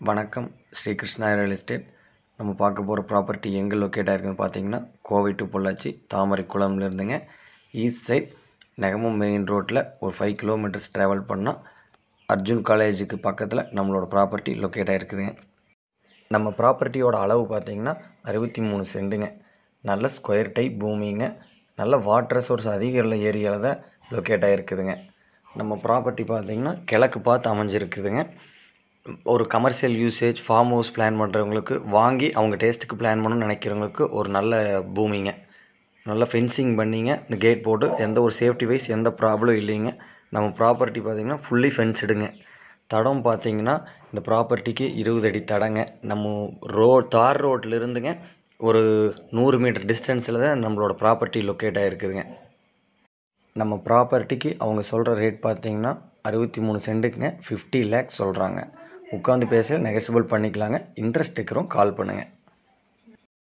வணக்கம் Sri Krishna real estate நம்ம பார்க்க போகிற ப்ராப்பர்ட்டி எங்கே லொக்கேட் ஆயிருக்குன்னு பார்த்தீங்கன்னா கோவை டு பொள்ளாச்சி தாமரை குளம்ல இருந்துங்க ஈஸ்ட் சைட் நெகமம் மெயின் ரோட்டில் ஒரு ஃபைவ் கிலோமீட்டர்ஸ் ட்ராவல் பண்ணால் அர்ஜுன் காலேஜுக்கு பக்கத்தில் நம்மளோட ப்ராப்பர்ட்டி லொக்கேட் ஆகிருக்குதுங்க நம்ம ப்ராப்பர்ட்டியோட அளவு பார்த்தீங்கன்னா அறுபத்தி மூணு சென்ட்டுங்க நல்ல ஸ்கொயர் டைப் பூமிங்க நல்ல வாட்டர் சோர்ஸ் அதிக உள்ள ஏரியாவில் தான் லொக்கேட் ஆகிருக்குதுங்க நம்ம ப்ராப்பர்ட்டி பார்த்தீங்கன்னா கிழக்கு பார்த்து அமைஞ்சிருக்குதுங்க ஒரு commercial usage farm house plan பண்ணுறவங்களுக்கு வாங்கி அவங்க டேஸ்ட்டுக்கு பிளான் பண்ணணும்னு நினைக்கிறவங்களுக்கு ஒரு நல்ல பூமிங்க நல்லா ஃபென்சிங் பண்ணிங்க இந்த கேட் போட்டு எந்த ஒரு சேஃப்டி வைஸ் எந்த ப்ராப்ளம் இல்லைங்க நம்ம ப்ராப்பர்ட்டி பார்த்திங்கன்னா ஃபுல்லி ஃபென்ஸ்டுங்க தடம் பார்த்தீங்கன்னா இந்த ப்ராப்பர்ட்டிக்கு இருபது அடி தடங்க நம்ம ரோ தார் ரோட்டில் இருந்துங்க ஒரு நூறு மீட்டர் டிஸ்டன்ஸில் தான் நம்மளோட ப்ராப்பர்ட்டி லொக்கேட் ஆகிருக்குதுங்க நம்ம ப்ராப்பர்ட்டிக்கு அவங்க சொல்கிற ரேட் பார்த்தீங்கன்னா அறுபத்தி மூணு சென்ட்டுக்குங்க ஃபிஃப்டி லேக்ஸ் சொல்கிறாங்க உட்காந்து பேச நெகசிபிள் பண்ணிக்கலாங்க இன்ட்ரெஸ்ட் இருக்கிறோம் கால் பண்ணுங்கள்